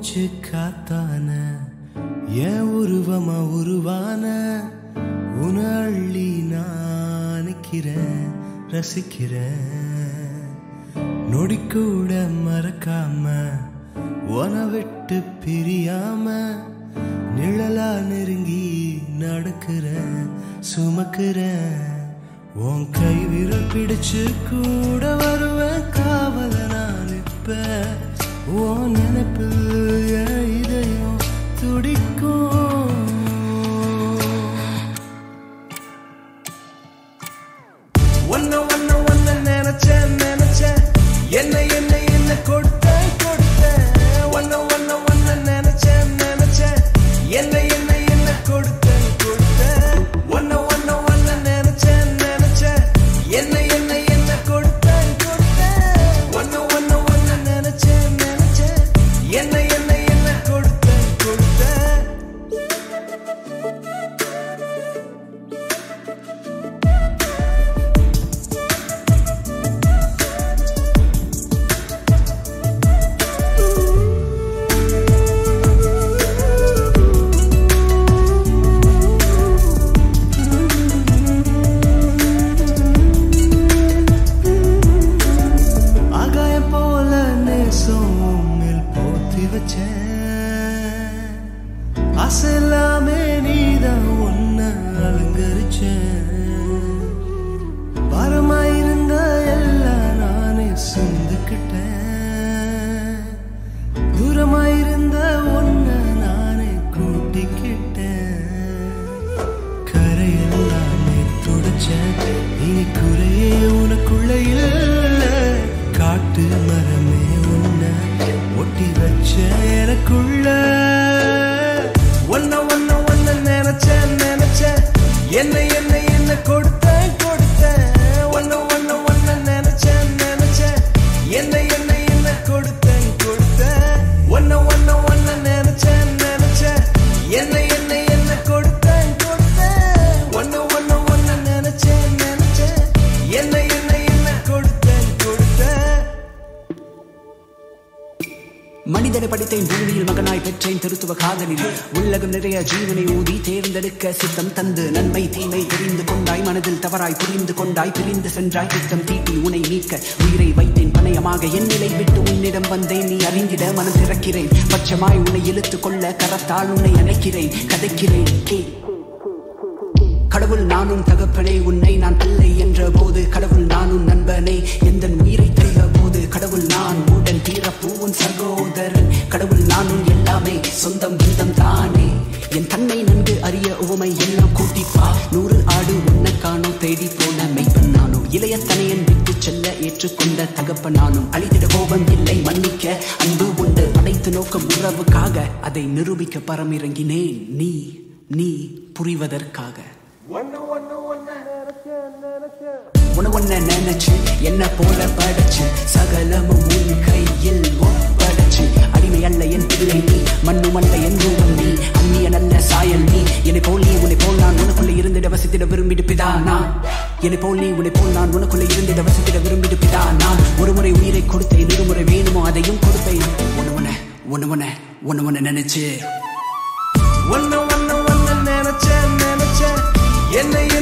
மூச்சு காத்தான என் உருவமா உருவான உன அள்ளி நான் நிக்கிறேன் ரசிக்கிறேன் நொடி கூட மறக்காம உன விட்டு பிரியாம நிழலா நெருங்கி நடக்கிறேன் சுமக்கிறேன் உன் கை விரல் பிடிச்சு கூட வருவேன் காவல நான் இப்ப உன் நினைப்பில் என் இதயம் துடிக்கும் ஒன்ன ஒன்ன ஒன்ன நினைச்சேன் நினைச்சேன் என்ன என்ன என்ன கொடுத்தேன் கொடுத்தேன் ஒன்ன ஒன்ன ஒன்ன நினைச்சேன் நினைச்சேன் என்ன என்ன என்ன கொடுத்தேன் கொடுத்தேன் ஒன்ன ஒன்ன ஒன்ன நினைச்சேன் நினைச்சேன் என்ன என்ன என்ன கொடுத்தேன் கொடுத்தேன் ஒன்ன ஒன்ன ஒன்ன நினைச்சேன் நினைச்சேன் என்ன என்ன என்ன கொடுத்தேன் கொடுத்தேன் ஆகாயம் போல நேசம் மேல் போத்தி வச்சேன் அசலாமே நீதான் ஒன்ன அலங்கரிச்சேன் பாரமாயிருந்த எல்லாம் நானே சுந்துக்கிட்டேன் தூரமாயிருந்த ஒன்ன நானே கூட்டிக்கிட்டேன் கரையெல்லாமே துடைச்சேன் இனி குறையே உனக்குள்ள இல்ல காட்டு மரமே உன்ன ஒட்டி வச்ச எனக்குள்ள ஒன்ன ஒன்ன ஒன்ன நினைச்சேன் நினைச்சேன் என்ன என்ன என்ன கொடுத்தேன் கொடுத்தேன் ஒன்ன ஒன்ன ஒன்ன நினைச்சேன் நினைச்சேன் என்ன என்ன என்ன கொடுத்தேன் கொடுத்தேன் ஒன்ன ஒன்ன ஒன்ன நினைச்சேன் நினைச்சேன் என்ன என்ன என்ன கொடுத்தேன் கொடுத்தேன் ஒன்ன ஒன்ன ஒன்ன நினைச்சேன் நினைச்சேன் என்ன என்ன என்ன கொடுத்தேன் கொடுத்தேன் மனிதனை படித்தேன் பூமியில் மகனாய் பெற்றேன் திருத்துவ காதலில் உள்ளகம் நிறைய ஜீவனை ஊதி தேர்ந்தெடுக்க சித்தம் தந்து நன்மை தீமை தெரிந்து கொண்டாய் மனதில் தவறாய் புரிந்து கொண்டாய் பிரிந்து சென்றாய் திட்டம் தீட்டி உனை நீக்க உயிரை வைத்தேன் பணயமாக என் நிலை விட்டு உன்னிடம் வந்தேன் நீ அறிந்திட மனம் திறக்கிறேன் பட்சமாய் உன்னை இழுத்துக் கொள்ள கரத்தால் உன்னை அணைக்கிறேன் கதைக்கிறேன் கே கடவுள் நானும் தகப்பனே உன்னை நான் பிள்ளை என்ற போது கடவுள் நானும் நண்பனே எந்த உயிரை தருக போது கடவுள் நான் உடன் பிறப்பு உன் சகோதரன் கடவுள் நானும் எல்லாமே சொந்தம் பந்தம் தானே என் தன்னை நன்கு அறிய உவமை எல்லாம் கூட்டிப்பா நூறு ஆடு உன்னை காணோம் தேடி போன மெய்ப்பன் நானும் இளைய தனையன் விட்டு செல்ல ஏற்றுக்கொண்ட தகப்பன் நானும் அழித்திட கோபம் இல்லை மன்னிக்க அன்பு உண்டு அனைத்து நோக்கம் உறவுக்காக அதை நிரூபிக்க பரமிறங்கினேன் நீ நீ புரிவதற்காக உன ஒன்ன நினைச்சு என்ன போல படைச்சு சகலமும் உன் கையில் ஒப்படைச்சு அடிமை அல்ல என் பிள்ளை நீ மண்ணு மல்ல என் ரூபம் நீ அந்நிய நல்ல சாயல் நீ என்னை போல் நீ உன்னை போல் நான் உனக்குள்ள இருந்திட வசித்திட விரும்பிடு பிதா நான் என்னை போல் நீ உன்னை போல் நான் உனக்குள்ள இருந்திட வசித்திட விரும்பிடு பிதா நான் ஒரு முறை உயிரை கொடுத்தேன் இருமுறை வேணுமோ அதையும் கொடுப்பேன் உன உன உன உன உன உன நினைச்சு ஒன்ன ஒன்ன ஒன்ன நினைச்சேன் நினைச்சேன் என்ன